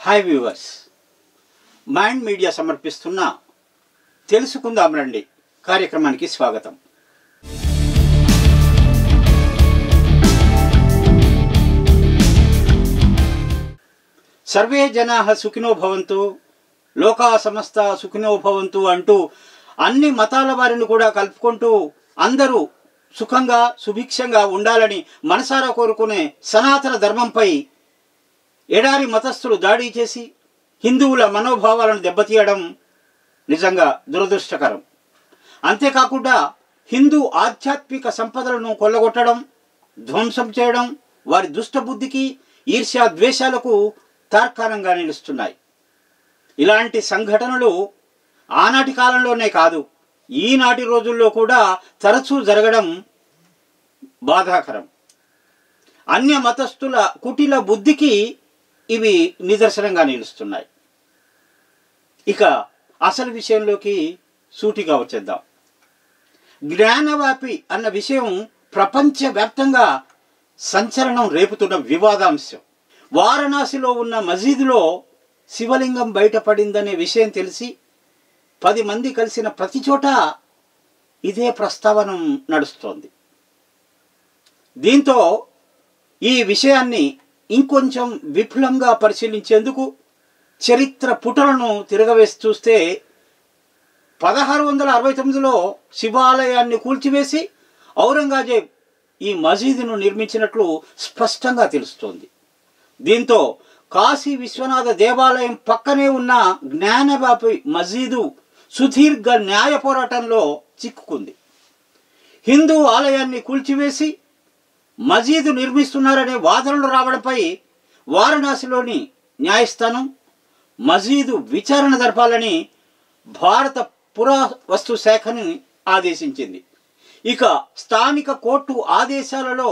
Hi viewers mind media సమర్పిస్తున్న తెలుసుకుందాం రండి కార్యక్రమానికి స్వాగతం సర్వే జనా సుఖినో భవంతు లోకా సమస్త సుఖినో భవంతు అంటూ అన్ని మతాల వారిని కూడా కలుపుకుంటూ అందరూ సుఖంగా సుభిక్షంగా ఉండాలని మనసారా కోరుకునే సనాతన ధర్మంపై ఎడారి మతస్థులు దాడి చేసి హిందువుల మనోభావాలను దెబ్బతీయడం నిజంగా దురదృష్టకరం అంతేకాకుండా హిందూ ఆధ్యాత్మిక సంపదలను కొల్లగొట్టడం ధ్వంసం చేయడం వారి దుష్టబుద్ధికి ఈర్ష్యా ద్వేషాలకు తార్కాణంగా నిలుస్తున్నాయి ఇలాంటి సంఘటనలు ఆనాటి కాలంలోనే కాదు ఈనాటి రోజుల్లో కూడా తరచూ జరగడం బాధాకరం అన్య మతస్థుల కుటిల బుద్ధికి ఇవి నిదర్శనంగా నిలుస్తున్నాయి ఇక అసలు విషయంలోకి సూటిగా వచ్చేద్దాం జ్ఞానవాపి అన్న విషయం ప్రపంచవ్యాప్తంగా సంచలనం రేపుతున్న వివాదాంశం వారణాసిలో ఉన్న మసీదులో శివలింగం బయటపడిందనే విషయం తెలిసి పది మంది కలిసిన ప్రతి చోట ఇదే ప్రస్తావన నడుస్తోంది దీంతో ఈ విషయాన్ని ఇంకొంచెం విపులంగా పరిశీలించేందుకు చరిత్ర పుటలను తిరగవేసి చూస్తే పదహారు వందల అరవై తొమ్మిదిలో శివాలయాన్ని కూల్చివేసి ఔరంగజేబ్ ఈ మసీదును నిర్మించినట్లు స్పష్టంగా తెలుస్తోంది దీంతో కాశీ విశ్వనాథ దేవాలయం పక్కనే ఉన్న జ్ఞానబాపి మసీదు సుదీర్ఘ న్యాయ పోరాటంలో చిక్కుకుంది హిందూ ఆలయాన్ని కూల్చివేసి మసీదు నిర్మిస్తున్నారనే వాదనలు రావడంపై వారణాసిలోని న్యాయస్థానం మసీదు విచారణ జరపాలని భారత పురావస్తు శాఖని ఆదేశించింది ఇక స్థానిక కోర్టు ఆదేశాలలో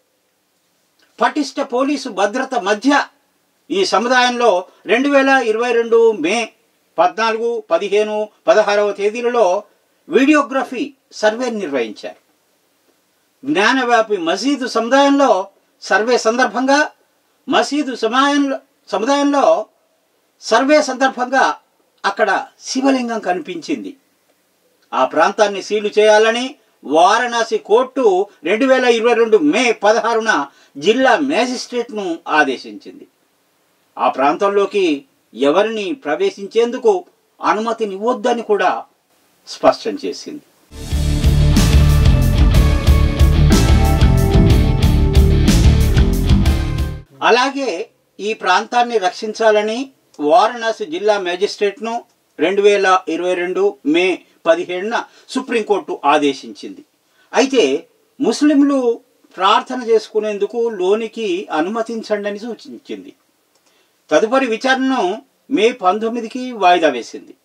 పటిష్ట పోలీసు భద్రత మధ్య ఈ సముదాయంలో రెండు వేల ఇరవై రెండు మే పద్నాలుగు పదిహేను పదహారవ తేదీలలో వీడియోగ్రఫీ సర్వే నిర్వహించారు జ్ఞానవ్యాపి మసీదు సముదాయంలో సర్వే సందర్భంగా మసీదు సమాయంలో సముదాయంలో సర్వే సందర్భంగా అక్కడ శివలింగం కనిపించింది ఆ ప్రాంతాన్ని సీలు చేయాలని వారణాసి కోర్టు రెండు వేల ఇరవై రెండు మే పదహారున జిల్లా మేజిస్ట్రేట్ను ఆదేశించింది ఆ ప్రాంతంలోకి ఎవరిని ప్రవేశించేందుకు అనుమతినివ్వొద్దని కూడా స్పష్టం చేసింది అలాగే ఈ ప్రాంతాన్ని రక్షించాలని వారణాసి జిల్లా మేజిస్ట్రేట్ను రెండు వేల ఇరవై రెండు మే పదిహేడున సుప్రీంకోర్టు ఆదేశించింది అయితే ముస్లింలు ప్రార్థన చేసుకునేందుకు లోనికి అనుమతించండి అని సూచించింది తదుపరి విచారణను మే పంతొమ్మిదికి వాయిదా వేసింది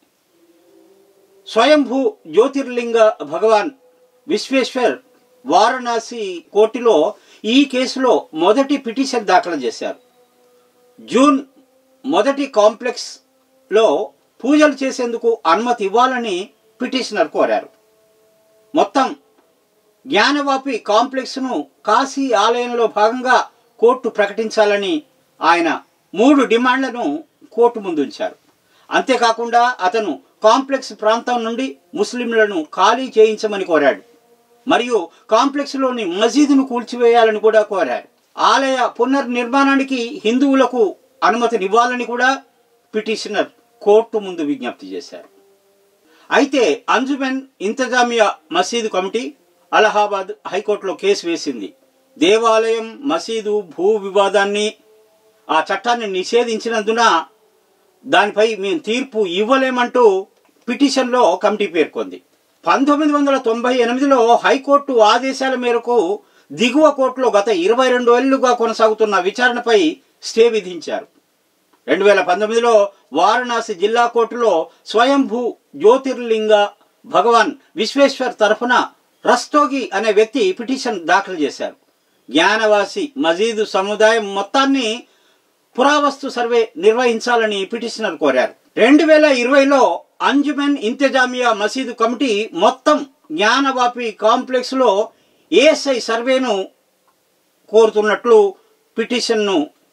స్వయంభూ జ్యోతిర్లింగ భగవాన్ విశ్వేశ్వర్ వారణాసి కోర్టులో ఈ కేసులో మొదటి పిటిషన్ దాఖలు చేశారు జూన్ మొదటి కాంప్లెక్స్లో పూజలు చేసేందుకు అనుమతి ఇవ్వాలని పిటిషనర్ కోరారు మొత్తం జ్ఞానవాపి కాంప్లెక్స్ను కాశీ ఆలయంలో భాగంగా కోర్టు ప్రకటించాలని ఆయన మూడు డిమాండ్లను కోర్టు ముందుంచారు అంతేకాకుండా అతను కాంప్లెక్స్ ప్రాంతం నుండి ముస్లింలను ఖాళీ చేయించమని కోరాడు మరియు కాంప్లెక్స్లోని మసీదును కూల్చివేయాలని కూడా కోరారు ఆలయ పునర్నిర్మాణానికి హిందువులకు అనుమతినివ్వాలని కూడా పిటిషనర్ కోర్టు ముందు విజ్ఞప్తి చేశారు అయితే అంజుమెన్ ఇంతజామియా మసీదు కమిటీ అలహాబాద్ హైకోర్టులో కేసు వేసింది దేవాలయం మసీదు భూ వివాదాన్ని ఆ చట్టాన్ని నిషేధించినందున దానిపై మేము తీర్పు ఇవ్వలేమంటూ పిటిషన్లో కమిటీ పేర్కొంది పంతొమ్మిది వందల తొంభై ఎనిమిదిలో హైకోర్టు ఆదేశాల మేరకు దిగువ కోర్టులో గత ఇరవై రెండు ఏళ్లుగా కొనసాగుతున్న విచారణపై స్టే విధించారు రెండు వేల పంతొమ్మిదిలో వారణాసి జిల్లా కోర్టులో స్వయంభూ జ్యోతిర్లింగ భగవాన్ విశ్వేశ్వర్ తరఫున రస్తోగి అనే వ్యక్తి పిటిషన్ దాఖలు చేశారు జ్ఞానవాసి మజీదు సముదాయం మొత్తాన్ని పురావస్తు సర్వే నిర్వహించాలని పిటిషనర్ కోరారు రెండు వేల ఇరవైలో అంజుమెన్ ఇంతజామియా మసీదు కమిటీ మొత్తం జ్ఞానవాపి కాంప్లెక్స్ లో ఏఎస్ఐ సర్వేను కోరుతున్నట్లు పిటిషన్ను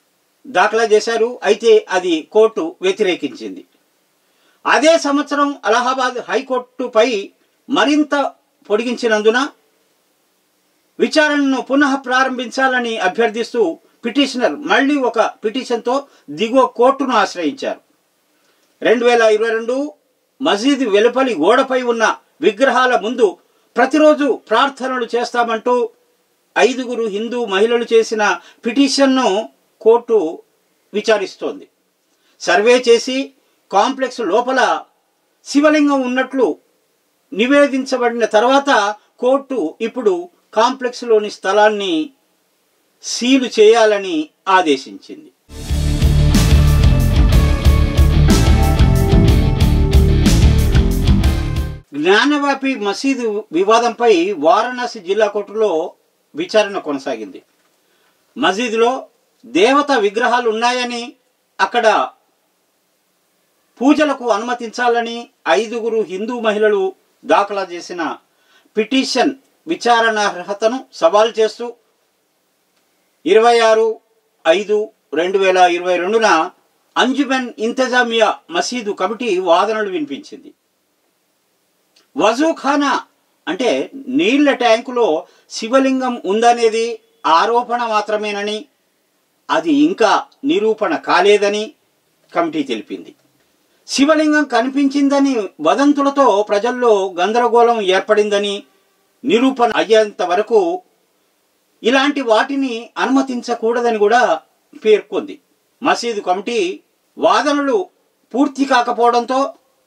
దాఖలా చేశారు అయితే అది కోర్టు వ్యతిరేకించింది అదే సంవత్సరం అలహాబాద్ హైకోర్టుపై మరింత పొడిగించినందున విచారణను పునః ప్రారంభించాలని అభ్యర్థిస్తూ పిటిషనర్ మళ్ళీ ఒక పిటిషన్తో దిగువ కోర్టును ఆశ్రయించారు రెండు వేల ఇరవై రెండు మసీదు వెలుపలి గోడపై ఉన్న విగ్రహాల ముందు ప్రతిరోజు ప్రార్థనలు చేస్తామంటూ ఐదుగురు హిందూ మహిళలు చేసిన పిటిషన్ను కోర్టు విచారిస్తోంది సర్వే చేసి కాంప్లెక్స్ లోపల శివలింగం ఉన్నట్లు నివేదించబడిన తర్వాత కోర్టు ఇప్పుడు కాంప్లెక్స్లోని స్థలాన్ని సీలు చేయాలని ఆదేశించింది జ్ఞానవ్యాపి మసీదు వివాదంపై వారణాసి జిల్లా కోర్టులో విచారణ కొనసాగింది మసీదులో దేవత విగ్రహాలు ఉన్నాయని అక్కడ పూజలకు అనుమతించాలని ఐదుగురు హిందూ మహిళలు దాఖలా చేసిన పిటిషన్ విచారణార్హతను సవాల్ చేస్తూ ఇరవై ఆరు ఐదు రెండు వేల ఇరవై రెండున అంజుమెన్ ఇంతజామియా మసీదు కమిటీ వాదనలు వినిపించింది వజూఖానా అంటే నీళ్ల ట్యాంకులో శివలింగం ఉందనేది ఆరోపణ మాత్రమేనని అది ఇంకా నిరూపణ కాలేదని కమిటీ తెలిపింది శివలింగం కనిపించిందని వదంతులతో ప్రజల్లో గందరగోళం ఏర్పడిందని నిరూపణ అయ్యేంత వరకు ఇలాంటి వాటిని అనుమతించకూడదని కూడా పేర్కొంది మసీదు కమిటీ వాదనలు పూర్తి కాకపోవడంతో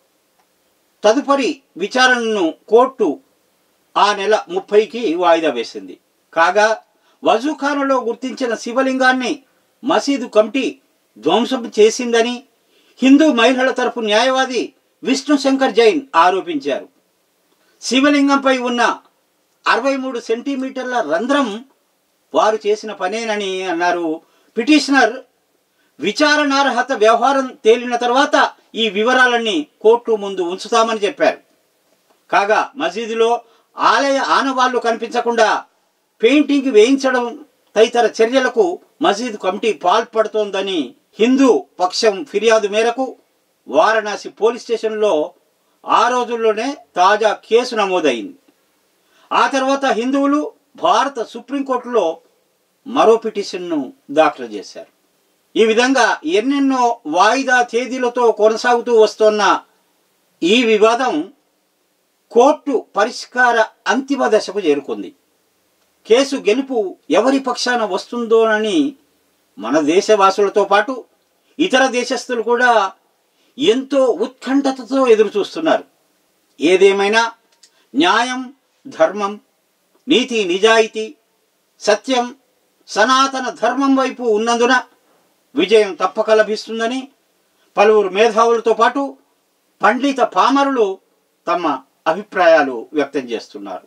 తదుపరి విచారణను కోర్టు ఆ నెల ముప్పైకి వాయిదా వేసింది కాగా వజూఖానలో గుర్తించిన శివలింగాన్ని మసీదు కమిటీ ధ్వంసం చేసిందని హిందూ మహిళల తరపు న్యాయవాది విష్ణు శంకర్ జైన్ ఆరోపించారు శివలింగంపై ఉన్న అరవై మూడు సెంటీమీటర్ల రంధ్రం వారు చేసిన పనేనని అన్నారు పిటిషనర్ విచారణార్హత వ్యవహారం తేలిన తర్వాత ఈ వివరాలన్నీ కోర్టు ముందు ఉంచుతామని చెప్పారు కాగా మసీదులో ఆలయ ఆనవాళ్లు కనిపించకుండా పెయింటింగ్ వేయించడం తదితర చర్యలకు మసీదు కమిటీ పాల్పడుతోందని హిందూ పక్షం ఫిర్యాదు మేరకు వారణాసి పోలీస్ స్టేషన్లో ఆ రోజుల్లోనే తాజా కేసు నమోదైంది ఆ తర్వాత హిందువులు భారత సుప్రీంకోర్టులో మరో పిటిషన్ను దాఖలు చేశారు ఈ విధంగా ఎన్నెన్నో వాయిదా తేదీలతో కొనసాగుతూ వస్తున్న ఈ వివాదం కోర్టు పరిష్కార అంతిమ దశకు చేరుకుంది కేసు గెలుపు ఎవరి పక్షాన వస్తుందోనని మన దేశవాసులతో పాటు ఇతర దేశస్తులు కూడా ఎంతో ఉత్కంఠతతో ఎదురు చూస్తున్నారు ఏదేమైనా న్యాయం ధర్మం నీతి నిజాయితీ సత్యం సనాతన ధర్మం వైపు ఉన్నందున విజయం తప్పక లభిస్తుందని పలువురు మేధావులతో పాటు పండిత పామరులు తమ అభిప్రాయాలు వ్యక్తం చేస్తున్నారు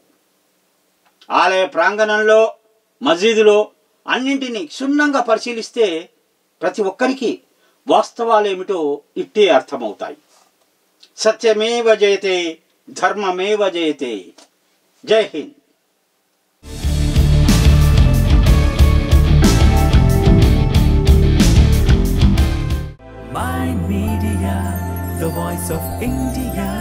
ఆలయ ప్రాంగణంలో మసీదులో అన్నింటినీ క్షుణ్ణంగా పరిశీలిస్తే ప్రతి ఒక్కరికి వాస్తవాలేమిటో ఇట్టే అర్థమవుతాయి సత్యమేవ జయతే ధర్మమేవ జయతే జై Hind My Media, the voice of India.